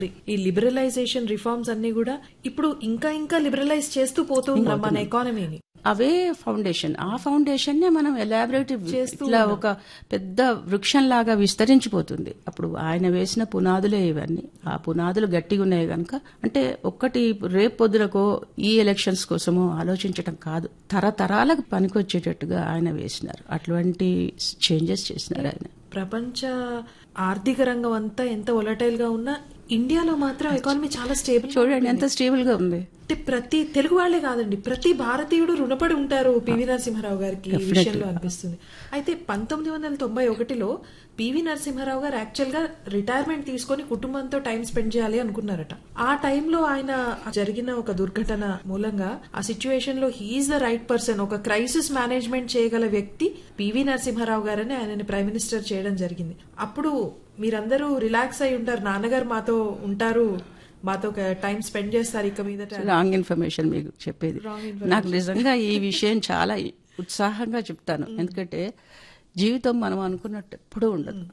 ఈ liberalisation reforms అన్ని కూడా ఇప్పుడు ఇంకా ఇంకా లిబరలైజ్ చేస్తూ పోతూ ఉన్నాం మన ఎకానమీని అవే ఫౌండేషన్ ఆ ఫౌండేషన్ నే మనం ఎలాబరేట్ ఇట్లా ఒక పెద్ద వృక్షం లాగా విస్తరించిపోతుంది అప్పుడు ఆయన వేసిన పునాదులే ఇవన్నీ ఆ పునాదులు గట్టిగా ఉన్నాయి కనుక అంటే ఒక్కటి రేపు పొద్దునకో ఈ ఎలక్షన్స్ కోసమో ఆలోచించడం కాదు తరతరాలకు పనికొచ్చేటట్టుగా ఆయన వేసినారు అటువంటి చేంజెస్ చేసినారు ఆయన ప్రపంచ ఆర్థిక రంగం అంతా ఎంత ఒలటైల్ గా ఉన్నా ఇండియాలో మాత్రం ఎకానమీ చాలా స్టేబుల్ చూడండి ఎంత స్టేబుల్ గా ఉంది అంటే ప్రతి తెలుగు వాళ్లే కాదండి ప్రతి భారతీయుడు రుణపడి ఉంటారు పివి నరసింహారావు గారికి ఈ విషయంలో అనిపిస్తుంది అయితే పంతొమ్మిది వందల తొంభై ఒకటిలో పివి నరసింహారావు గారు యాక్చువల్ గా రిటైర్మెంట్ తీసుకొని కుటుంబంతో టైం స్పెండ్ చేయాలి అనుకున్నారట ఆ టైంలో ఆయన జరిగిన ఒక దుర్ఘటన మూలంగా ఆ సిచ్యువేషన్ లో హీఈస్ ద రైట్ పర్సన్ ఒక క్రైసిస్ మేనేజ్మెంట్ చేయగల వ్యక్తి పివి నరసింహారావు గారని ఆయనని ప్రైమ్ మినిస్టర్ చేయడం జరిగింది అప్పుడు మీరందరూ రిలాక్స్ అయి ఉంటారు నాన్నగారు మాతో ఉంటారు మాతో ఒక టైం స్పెండ్ చేస్తారు ఇక మీద రాంగ్ ఇన్ఫర్మేషన్ మీకు చెప్పేది నాకు నిజంగా ఈ విషయం చాలా ఉత్సాహంగా చెప్తాను ఎందుకంటే జీవితం మనం అనుకున్నట్టు ఎప్పుడూ ఉండదు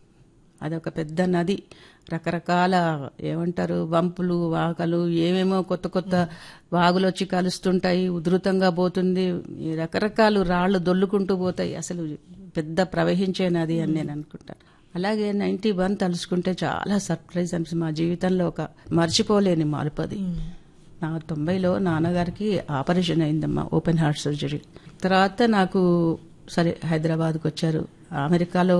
అదొక పెద్ద నది రకరకాల ఏమంటారు వంపులు వాకలు ఏమేమో కొత్త కొత్త వాగులు వచ్చి కలుస్తుంటాయి ఉధృతంగా పోతుంది ఈ రకరకాల రాళ్లు దొల్లుకుంటూ పోతాయి అసలు పెద్ద ప్రవహించే నది అని నేను అనుకుంటాను అలాగే నైన్టీ వన్ తలుచుకుంటే చాలా సర్ప్రైజ్ అనిపిస్తుంది మా జీవితంలో ఒక మర్చిపోలేని మార్పు అది నా తొంభైలో నాన్నగారికి ఆపరేషన్ అయిందమ్మా ఓపెన్ హార్ట్ సర్జరీ తర్వాత నాకు సరే హైదరాబాద్కి వచ్చారు అమెరికాలో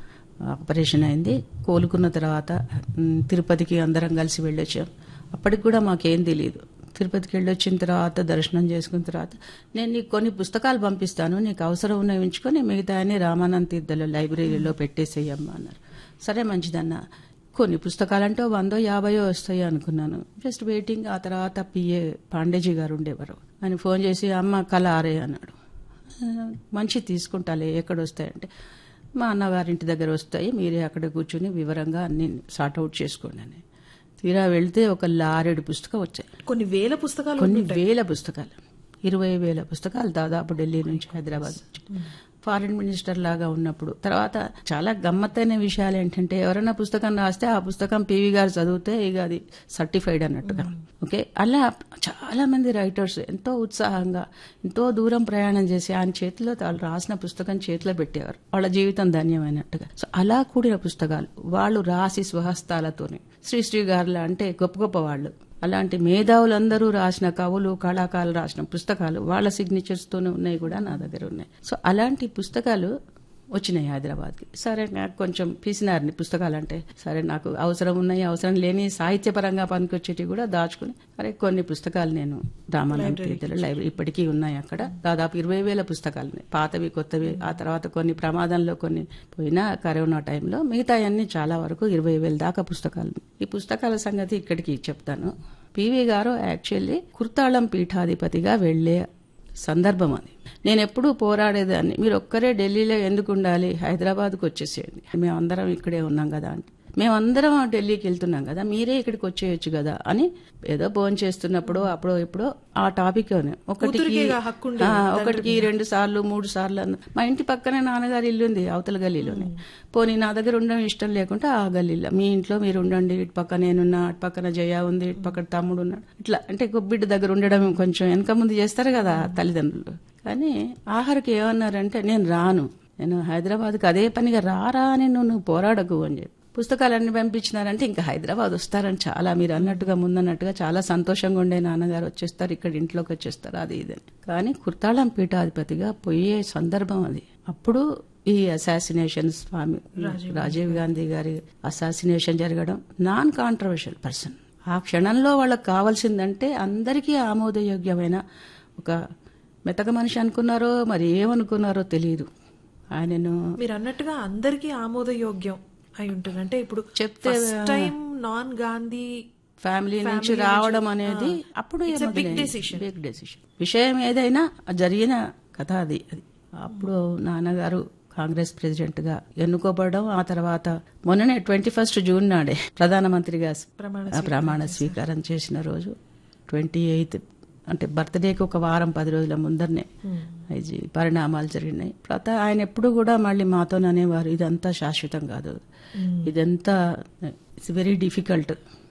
ఆపరేషన్ అయింది కోలుకున్న తర్వాత మ్, తిరుపతికి అందరం కలిసి వెళ్ళొచ్చాం అప్పటికి కూడా మాకేం తెలియదు తిరుపతికి వెళ్ళొచ్చిన తర్వాత దర్శనం చేసుకున్న తర్వాత నేను నీకు కొన్ని పుస్తకాలు పంపిస్తాను నీకు అవసరం ఉన్నవి ఉంచుకొని మిగతా అన్ని రామానంద తీర్థలో లైబ్రరీలో పెట్టేసేయమ్మా అన్నారు సరే మంచిదన్న కొన్ని పుస్తకాలంటే ఓ వందో యాభయో వస్తాయి అనుకున్నాను జస్ట్ వెయిటింగ్ ఆ తర్వాత పిఏ పాండేజీ గారు ఉండేవారు ఆయన ఫోన్ చేసి అమ్మ కళ ఆరే అన్నాడు "ఆ, మంచి తీసుకుంటాలే ఎక్కడ వస్తాయంటే మా అన్నగారింటి దగ్గర వస్తాయి మీరే అక్కడ కూర్చుని వివరంగా అన్ని సార్ట్అవుట్ చేసుకోండి అని తీరా వెళ్తే ఒక లారెడు పుస్తకం వచ్చాయి కొన్ని వేల పుస్తకాలు కొన్ని వేల పుస్తకాలు ఇరవై వేల పుస్తకాలు దాదాపు ఢిల్లీ నుంచి హైదరాబాద్ నుంచి ఫారిన్ మినిస్టర్ లాగా ఉన్నప్పుడు తర్వాత చాలా గమ్మత్తైన విషయాలు ఏంటంటే ఎవరైనా పుస్తకం రాస్తే ఆ పుస్తకం పివి గారు చదివితే ఇక అది సర్టిఫైడ్ అన్నట్టుగా ఓకే అలా చాలా మంది రైటర్స్ ఎంతో ఉత్సాహంగా ఎంతో దూరం ప్రయాణం చేసి ఆయన చేతిలో వాళ్ళు రాసిన పుస్తకం చేతిలో పెట్టేవారు వాళ్ళ జీవితం ధన్యమైనట్టుగా సో అలా కూడిన పుస్తకాలు వాళ్ళు రాసి స్వహస్తాలతోనే శ్రీశ్రీ గారులా అంటే గొప్ప గొప్ప వాళ్ళు అలాంటి మేధావులందరూ రాసిన కవులు కళాకారులు రాసిన పుస్తకాలు వాళ్ళ సిగ్నేచర్స్ తోనే ఉన్నాయి కూడా నా దగ్గర ఉన్నాయి సో అలాంటి పుస్తకాలు వచ్చినాయి హైదరాబాద్కి సరే నాకు కొంచెం పిసినారిని పుస్తకాలు అంటే సరే నాకు అవసరం ఉన్నాయి అవసరం లేని సాహిత్యపరంగా పనికొచ్చేటివి కూడా దాచుకుని సరే కొన్ని పుస్తకాలు నేను రామానంద తీర్థలో లైబ్రరీ ఇప్పటికీ ఉన్నాయి అక్కడ దాదాపు ఇరవై వేల పుస్తకాలు ఉన్నాయి పాతవి కొత్తవి ఆ తర్వాత కొన్ని ప్రమాదంలో కొన్ని పోయినా కరోనా టైంలో మిగతా అన్ని చాలా వరకు ఇరవై వేల దాకా పుస్తకాలు ఉన్నాయి. ఈ పుస్తకాల సంగతి ఇక్కడికి చెప్తాను పివి గారు యాక్చువల్లీ కుర్తాళం పీఠాధిపతిగా వెళ్లే సందర్భం అది నేను ఎప్పుడూ పోరాడేదాన్ని మీరు ఒక్కరే ఢిల్లీలో ఎందుకు ఉండాలి హైదరాబాద్కు వచ్చేసేయండి మేమందరం ఇక్కడే ఉన్నాం కదా అంటే మేమందరం ఢిల్లీకి వెళ్తున్నాం కదా మీరే ఇక్కడికి వచ్చేయచ్చు కదా అని ఏదో భోజనం చేస్తున్నప్పుడు అప్పుడో ఇప్పుడో ఆ టాపిక్ ఒకటికి కూతురికేగా హక్కు ఉండేది, ఆ, ఒకటికి రెండు సార్లు మూడు సార్లు అన్న మా ఇంటి పక్కనే నాన్నగారి ఇల్లు ఉంది అవతల గల్లీలోనే పోనీ నా దగ్గర ఉండడం ఇష్టం లేకుంటే ఆ గల్లీలో మీ ఇంట్లో మీరు ఉండండి ఇటు పక్క నేనున్నా అటు పక్కన జయ ఉంది ఇటు పక్కన తమ్ముడు ఉన్నాడు ఇట్లా అంటే బిడ్డ దగ్గర ఉండడం కొంచెం వెనక ముందు చేస్తారు కదా తల్లిదండ్రులు కానీ ఆఖరికి ఏమన్నారంటే నేను రాను నేను హైదరాబాద్కి అదే పనిగా రారా అని నువ్వు నువ్వు పోరాడకు అని చెప్పి పుస్తకాలన్నీ పంపించినారంటే ఇంకా హైదరాబాద్ వస్తారని చాలా మీరు అన్నట్టుగా ముందన్నట్టుగా చాలా సంతోషంగా ఉండే నాన్నగారు వచ్చేస్తారు ఇక్కడ ఇంట్లోకి వచ్చేస్తారు అది ఇది అని. కానీ కుర్తాళం పీఠాధిపతిగా పోయే సందర్భం అది అప్పుడు ఈ అసాసినేషన్ స్వామి రాజీవ్ గాంధీ గారి అసాసినేషన్ జరగడం నాన్ కాంట్రవర్షియల్ పర్సన్ ఆ క్షణంలో వాళ్ళకి కావాల్సిందంటే అందరికీ ఆమోదయోగ్యమైన ఒక మెతక మనిషి అనుకున్నారో మరి ఏమనుకున్నారో తెలియదు ఆయనను మీరు అన్నట్టుగా అందరికీ ఆమోదయోగ్యం అయి ఉంటుంది అంటే ఇప్పుడు చెప్తే first time non Gandhi family నుంచి రావడం అనేది అప్పుడు బిగ్ డెసిషన్ బిగ్ డెసిషన్ విషయం ఏదైనా జరిగిన కథ అది అది అప్పుడు నాన్నగారు కాంగ్రెస్ ప్రెసిడెంట్ గా ఎన్నుకోబడడం ఆ తర్వాత మొన్ననే ట్వంటీ ఫస్ట్ జూన్ నాడే ప్రధానమంత్రిగా ప్రమాణ ఆ ప్రమాణ స్వీకారం చేసిన రోజు ట్వంటీ ఎయిత్ అంటే బర్త్డేకి ఒక వారం పది రోజుల ముందరనే ఇది పరిణామాలు జరిగినాయి తర్వాత ఆయన ఎప్పుడు కూడా మళ్ళీ మాతో అనేవారు ఇదంతా శాశ్వతం కాదు ఇదంతా ఇట్స్ వెరీ డిఫికల్ట్